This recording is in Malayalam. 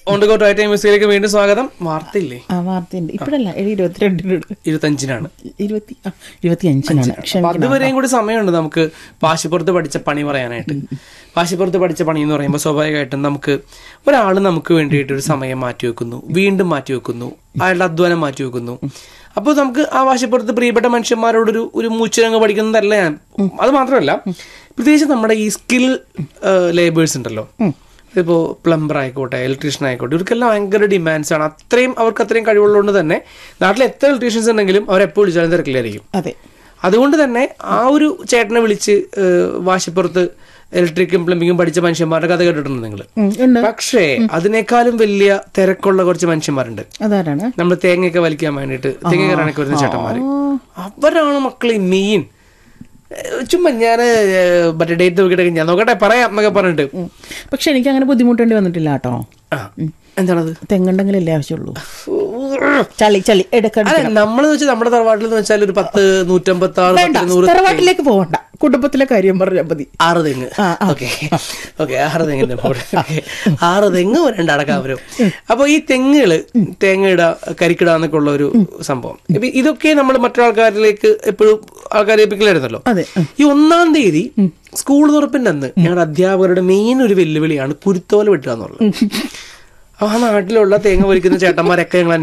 On the go ti time മ്യൂസിക്കിലേക്ക് വീണ്ടും സ്വാഗതം വാർത്തയില്ലേ ആ വാർത്തയുണ്ട് ഇപ്പോഴല്ല ഏഴ് ഇരുപത്തിരണ്ടിനോട് ഇരുപത്തഞ്ചിനാണ് ഇരുപത്തി ആ, ഇരുപത്തി അഞ്ചിനാണ് അപ്പൊ ക്ഷമിക്കണം അതുവരെയും കൂടി സമയമുണ്ട് നമുക്ക് പാശിപ്പുറത്ത് പഠിച്ച പണി പറയാനായിട്ട് പാശിപ്പുറത്ത് പഠിച്ച പണി എന്ന് പറയുമ്പോൾ സ്വാഭാവികമായിട്ടും നമുക്ക് ഒരാൾ നമുക്ക് വേണ്ടിയിട്ട് ഒരു സമയം മാറ്റി വെക്കുന്നു വീണ്ടും മാറ്റി വെക്കുന്നു അയാളുടെ അധ്വാനം മാറ്റി വെക്കുന്നു അപ്പോൾ നമുക്ക് ആ വാശിപ്പുറത്ത് പ്രിയപ്പെട്ട മനുഷ്യന്മാരോടൊരു ഒരു മൂച്ചിരങ്ങ് പഠിക്കുന്നതല്ല ഞാൻ അത് മാത്രമല്ല പ്രത്യേകിച്ച് നമ്മുടെ ഈ സ്കിൽ ലേബേഴ്സ് ഉണ്ടല്ലോ ഇപ്പോൾ പ്ലംബർ ആയിക്കോട്ടെ ഇലക്ട്രീഷ്യൻ ആയിക്കോട്ടെ ഇവർക്കെല്ലാം ഭയങ്കര ഡിമാൻഡ്സ് ആണ് അത്രയും അവർക്ക് അത്രയും കഴിവുള്ളതുകൊണ്ട് തന്നെ നാട്ടിൽ എത്ര ഇലക്ട്രീഷ്യൻസ് ഉണ്ടെങ്കിലും അവർ എപ്പോൾ വിളിച്ചാലും തിരക്കിലായിരിക്കും അതെ അതുകൊണ്ട് തന്നെ ആ ഒരു ചേട്ടനെ വിളിച്ച് ഏഹ്, വാശിപ്പുറത്ത് ഇലക്ട്രിക്കും പ്ലംബിങ്ങും പഠിച്ച മനുഷ്യന്മാരുടെ കഥ കേട്ടിട്ടുണ്ട് നിങ്ങൾ ഉം, ഉണ്ട് പക്ഷേ അതിനേക്കാളും വലിയ തിരക്കുള്ള കുറച്ച് മനുഷ്യന്മാരുണ്ട് അതാരാണ് നമ്മൾ തേങ്ങയൊക്കെ വലിക്കാൻ വേണ്ടിയിട്ട് തേങ്ങ കയറാനൊക്കെ വരുന്ന ചേട്ടന്മാര് അവരാണ് മക്കളെ മെയിൻ ചുമ്മാ ഞാൻ മറ്റേ ഡേറ്റ് നോക്കിയിട്ട് ഞാൻ നോക്കട്ടെ പറയാം എന്നൊക്കെ പറഞ്ഞിട്ട് ഉം. പക്ഷെ എനിക്ക് അങ്ങനെ ബുദ്ധിമുട്ടേണ്ടി വന്നിട്ടില്ല കേട്ടോ ആ, എന്താണത് തെങ്ങുണ്ടെങ്കിലല്ലേ ആവശ്യമുള്ളൂ ചളി ചളി എടുക്കണം അല്ല നമ്മളെന്ന് വെച്ചാൽ നമ്മുടെ തറവാട്ടിൽ എന്ന് വെച്ചാൽ ഒരു പത്ത് നൂറ്റമ്പത്തി ആറ് വേണ്ട പത്ത് നൂറ് തറവാട്ടിലേക്ക് പോകണ്ട കുടുംബത്തിലെ കാര്യം പറഞ്ഞാൽ മതി ആറ് തെങ്ങ് ഓക്കെ ഓക്കെ ആറ് തെങ്ങിന്റെ മോഡൽ ഓക്കെ ആറ് തെങ്ങ് രണ്ട് അടക്കാവരും അപ്പൊ ഈ തെങ്ങുകള് തേങ്ങ ഇട കരിക്കിട എന്നൊക്കെ ഉള്ള ഒരു സംഭവം ഇപ്പൊ ഇതൊക്കെ നമ്മൾ മറ്റൊരാൾക്കാരിലേക്ക് എപ്പോഴും ആൾക്കാരെ ഏൽപ്പിക്കലായിരുന്നല്ലോ അതെ ഈ ഒന്നാം തീയതി സ്കൂൾ തുറപ്പിന്റെ അന്ന് ഞങ്ങളുടെ അധ്യാപകരുടെ മെയിൻ ഒരു വെല്ലുവിളിയാണ് കുരുത്തോല വെട്ടുക എന്നുള്ളത് ആ നാട്ടിലുള്ള തേങ്ങ വലിക്കുന്ന ചേട്ടന്മാരൊക്കെ ഞങ്ങൾ